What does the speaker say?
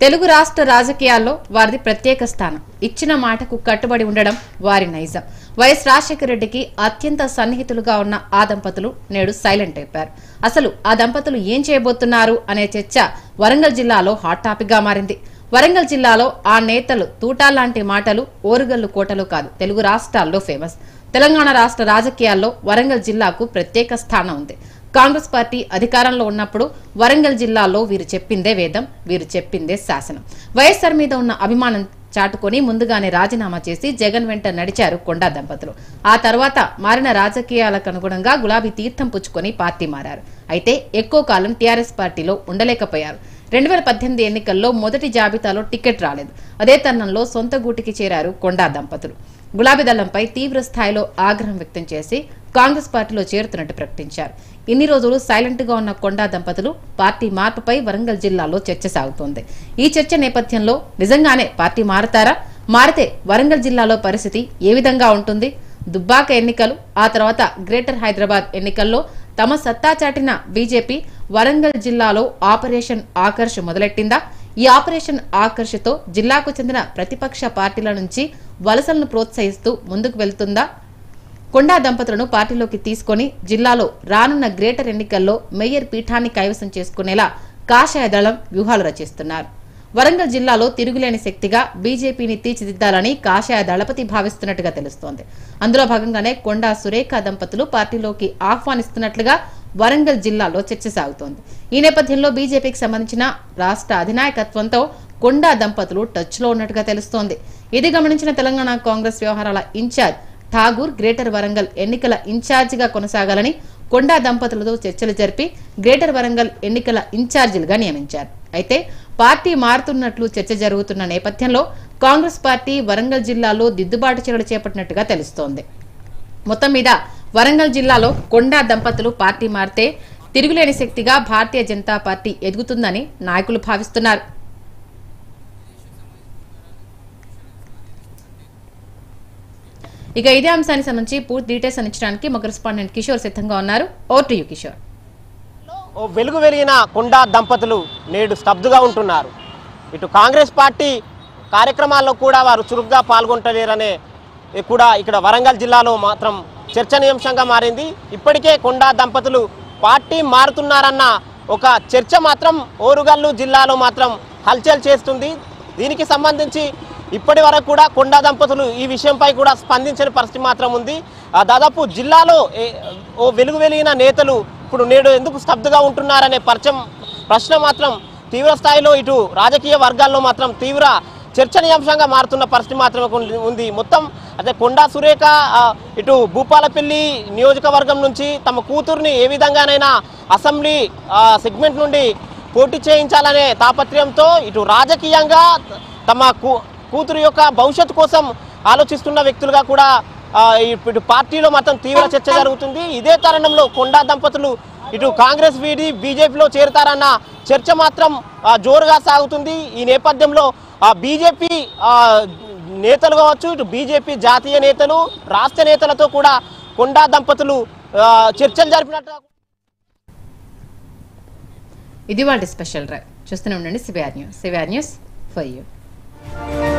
తెలుగు రాష్ట్ర రాజకీయాల్లో వారిది ప్రత్యేక స్థానం ఇచ్చిన మాటకు కట్టుబడి ఉండడం వారి నైజం వైఎస్ రాజశేఖర రెడ్డికి అత్యంత సన్నిహితులుగా ఉన్న ఆ దంపతులు నేడు సైలెంట్ అయిపోయారు అసలు ఆ దంపతులు ఏం చేయబోతున్నారు అనే చర్చ వరంగల్ జిల్లాలో హాట్ టాపిక్ గా మారింది వరంగల్ జిల్లాలో ఆ నేతలు తూటాలాంటి మాటలు ఓరుగల్లు కోటలు కాదు తెలుగు రాష్ట్రాల్లో ఫేమస్ తెలంగాణ రాష్ట్ర రాజకీయాల్లో వరంగల్ జిల్లాకు ప్రత్యేక స్థానం ఉంది కాంగ్రెస్ పార్టీ అధికారంలో ఉన్నప్పుడు వరంగల్ జిల్లాలో వీరు చెప్పిందే వేదం వీరు చెప్పిందే శాసనం వైఎస్ఆర్ మీద ఉన్న అభిమానం చాటుకొని ముందుగానే రాజీనామా చేసి జగన్ వెంట నడిచారు కొండా దంపతులు ఆ తర్వాత మారిన రాజకీయాలకు అనుగుణంగా గులాబీ తీర్థం పుచ్చుకొని పార్టీ మారారు అయితే ఎక్కువ కాలం టీఆర్ఎస్ పార్టీలో ఉండలేకపోయారు రెండు వేల పద్దెనిమిది ఎన్నికల్లో మొదటి జాబితాలో టికెట్ రాలేదు అదే తరుణంలో సొంత గూటికి చేరారు కొండా దంపతులు గులాబీ దళంపై తీవ్ర స్థాయిలో ఆగ్రహం వ్యక్తం చేసి కాంగ్రెస్ పార్టీలో చేరుతున్నట్టు ప్రకటించారు ఇన్ని రోజులు సైలెంట్ గా ఉన్న కొండా దంపతులు పార్టీ మార్పుపై వరంగల్ జిల్లాలో చర్చ సాగుతోంది ఈ చర్చ నేపథ్యంలో నిజంగానే పార్టీ మారతారా మారితే వరంగల్ జిల్లాలో పరిస్థితి ఏ విధంగా ఉంటుంది దుబ్బాక ఎన్నికలు ఆ తర్వాత గ్రేటర్ హైదరాబాద్ ఎన్నికల్లో తమ సత్తా చాటిన బీజేపీ వరంగల్ జిల్లాలో ఆపరేషన్ ఆకర్ష్ మొదలెట్టిందా ఈ ఆపరేషన్ ఆకర్షతో జిల్లాకు చెందిన ప్రతిపక్ష పార్టీల నుంచి వలసలను ప్రోత్సహిస్తూ ముందుకు వెళ్తుందా కొండా దంపతులను పార్టీలోకి తీసుకొని జిల్లాలో రానున్న గ్రేటర్ ఎన్నికల్లో మేయర్ పీఠాన్ని కైవసం చేసుకునేలా కాషాయ దళం వ్యూహాలు రచిస్తున్నారు వరంగల్ జిల్లాలో తిరుగులేని శక్తిగా బీజేపీని తీర్చిదిద్దాలని కాషాయ దళపతి భావిస్తున్నట్టుగా తెలుస్తోంది అందులో భాగంగానే కొండా సురేఖ దంపతులు పార్టీలోకి ఆహ్వానిస్తున్నట్లుగా వరంగల్ జిల్లాలో చర్చ సాగుతోంది ఈ నేపథ్యంలో బీజేపీకి సంబంధించిన రాష్ట్ర అధినాయకత్వంతో కొండా దంపతులు టచ్ లో ఉన్నట్టుగా తెలుస్తోంది ఇది గమనించిన తెలంగాణ కాంగ్రెస్ వ్యవహారాల ఇన్ఛార్జ్ ఠాగూర్ గ్రేటర్ వరంగల్ ఎన్నికల ఇన్ఛార్జిగా కొనసాగాలని కొండా దంపతులతో చర్చలు జరిపి గ్రేటర్ వరంగల్ ఎన్నికల ఇన్ఛార్జీలుగా నియమించారు అయితే పార్టీ మారుతున్నట్లు చర్చ జరుగుతున్న నేపథ్యంలో కాంగ్రెస్ పార్టీ వరంగల్ జిల్లాలో దిద్దుబాటు చర్యలు చేపట్టినట్టుగా తెలుస్తోంది మొత్తం మీద వరంగల్ జిల్లాలో కొండా దంపతులు పార్టీ మారితే తిరుగులేని శక్తిగా భారతీయ జనతా పార్టీ ఎదుగుతుందని నాయకులు భావిస్తున్నారు ఇక ఇదే అంశానికి సంబంధించి పూర్తి డీటెయిల్స్ అందించడానికి మా కరెస్పాండెంట్ కిషోర్ సిద్ధంగా ఉన్నారు ఓ టు యు కిషోర్ ఓ వెలుగు వెలిగిన కొండా దంపతులు నేడు స్తబ్దుగా ఉంటున్నారు ఇటు కాంగ్రెస్ పార్టీ కార్యక్రమాల్లో కూడా వారు చురుగ్గా పాల్గొంటలేరనే ఇది కూడా ఇక్కడ వరంగల్ జిల్లాలో మాత్రం చర్చనీయాంశంగా మారింది ఇప్పటికే కొండా దంపతులు పార్టీ మారుతున్నారన్న ఒక చర్చ మాత్రం ఓరుగల్లు జిల్లాలో మాత్రం హల్చల్ చేస్తుంది దీనికి సంబంధించి ఇప్పటి వరకు కూడా కొండా దంపతులు ఈ విషయంపై కూడా స్పందించని పరిస్థితి మాత్రం ఉంది ఆ దాదాపు జిల్లాలో ఏ- ఓ వెలుగు వెలిగిన నేతలు ఇప్పుడు నేడు ఎందుకు స్తబ్దుగా ఉంటున్నారనే పరిచయం ప్రశ్న మాత్రం తీవ్ర స్థాయిలో ఇటు రాజకీయ వర్గాల్లో మాత్రం తీవ్ర చర్చనీయాంశంగా మారుతున్న పరిస్థితి మాత్రమే ఉంది- ఉంది మొత్తం అదే కొండా సురేఖ ఆ, ఇటు భూపాలపల్లి నియోజకవర్గం నుంచి తమ కూతుర్ని ఏ విధంగానైనా అసెంబ్లీ ఆ, సెగ్మెంట్ నుండి పోటీ చేయించాలనే తాపత్రయంతో ఇటు రాజకీయంగా తమ కూ కూతురు యొక్క భవిష్యత్తు కోసం ఆలోచిస్తున్న వ్యక్తులుగా కూడా ఆ, ఇప్పుడు పార్టీలో మాత్రం తీవ్ర చర్చ జరుగుతుంది ఇదే తరుణంలో కొండా దంపతులు ఇటు కాంగ్రెస్ వీడి బీజేపీలో చేరుతారన్న చర్చ మాత్రం ఆ, జోరుగా సాగుతుంది ఈ నేపథ్యంలో ఆ బీజేపీ నేతలు కావచ్చు ఇటు బీజేపీ జాతీయ నేతలు రాష్ట్ర నేతలతో కూడా కొండా దంపతులు ఆ, చర్చలు జరిపినట్టు ఇది వాళ్ళ స్పెషల్ డ్రైవ్ చూస్తూనే ఉండండి CVR news CVR news for you